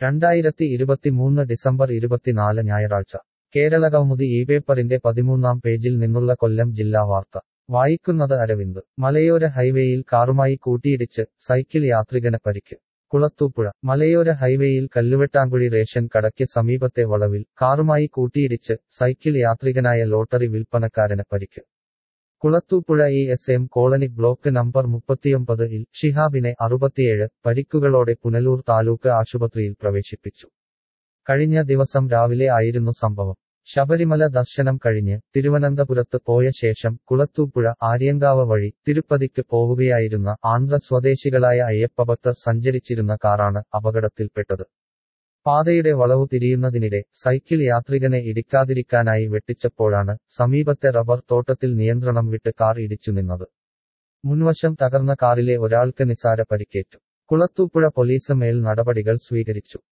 രണ്ടായിരത്തി ഇരുപത്തിമൂന്ന് ഡിസംബർ ഇരുപത്തിനാല് ഞായറാഴ്ച കേരള കൗമുദി ഈ പേപ്പറിന്റെ പതിമൂന്നാം പേജിൽ നിന്നുള്ള കൊല്ലം ജില്ലാ വാർത്ത വായിക്കുന്നത് അരവിന്ദ് മലയോര ഹൈവേയിൽ കാറുമായി കൂട്ടിയിടിച്ച് സൈക്കിൾ യാത്രികന് പരിക്ക് കുളത്തൂപ്പുഴ മലയോര ഹൈവേയിൽ കല്ലുവെട്ടാങ്കുഴി റേഷൻ കടയ്ക്ക് സമീപത്തെ വളവിൽ കാറുമായി കൂട്ടിയിടിച്ച് സൈക്കിൾ യാത്രികനായ ലോട്ടറി വിൽപ്പനക്കാരന് പരിക്ക് Kulathupuzha E S M colony block number മുപ്പത്തിയൊമ്പത് ഇൽ ഷിഹാബിനെ അറുപത്തിയേഴ് പരിക്കുകളോടെ പുനലൂർ താലൂക്ക് ആശുപത്രിയിൽ പ്രവേശിപ്പിച്ചു കഴിഞ്ഞ ദിവസം രാവിലെ ആയിരുന്നു സംഭവം ശബരിമല ദർശനം കഴിഞ്ഞ് തിരുവനന്തപുരത്ത് പോയ ശേഷം കുളത്തൂപ്പുഴ ആര്യങ്കാവ് വഴി തിരുപ്പതിക്ക് പോവുകയായിരുന്ന ആന്ധ്ര സ്വദേശികളായ അയ്യപ്പഭക്തർ സഞ്ചരിച്ചിരുന്ന കാറാണ് അപകടത്തിൽപ്പെട്ടത് പാതയുടെ വളവു തിരിയുന്നതിനിടെ സൈക്കിൾ യാത്രികനെ ഇടിക്കാതിരിക്കാനായി വെട്ടിച്ചപ്പോഴാണ് സമീപത്തെ റബ്ബർ തോട്ടത്തിൽ നിയന്ത്രണം വിട്ട് കാർ ഇടിച്ചു നിന്നത് മുൻവശം തകർന്ന കാറിലെ ഒരാൾക്ക് നിസാര പരിക്കേറ്റു കുളത്തൂപ്പുഴ പോലീസ് മേൽ നടപടികൾ സ്വീകരിച്ചു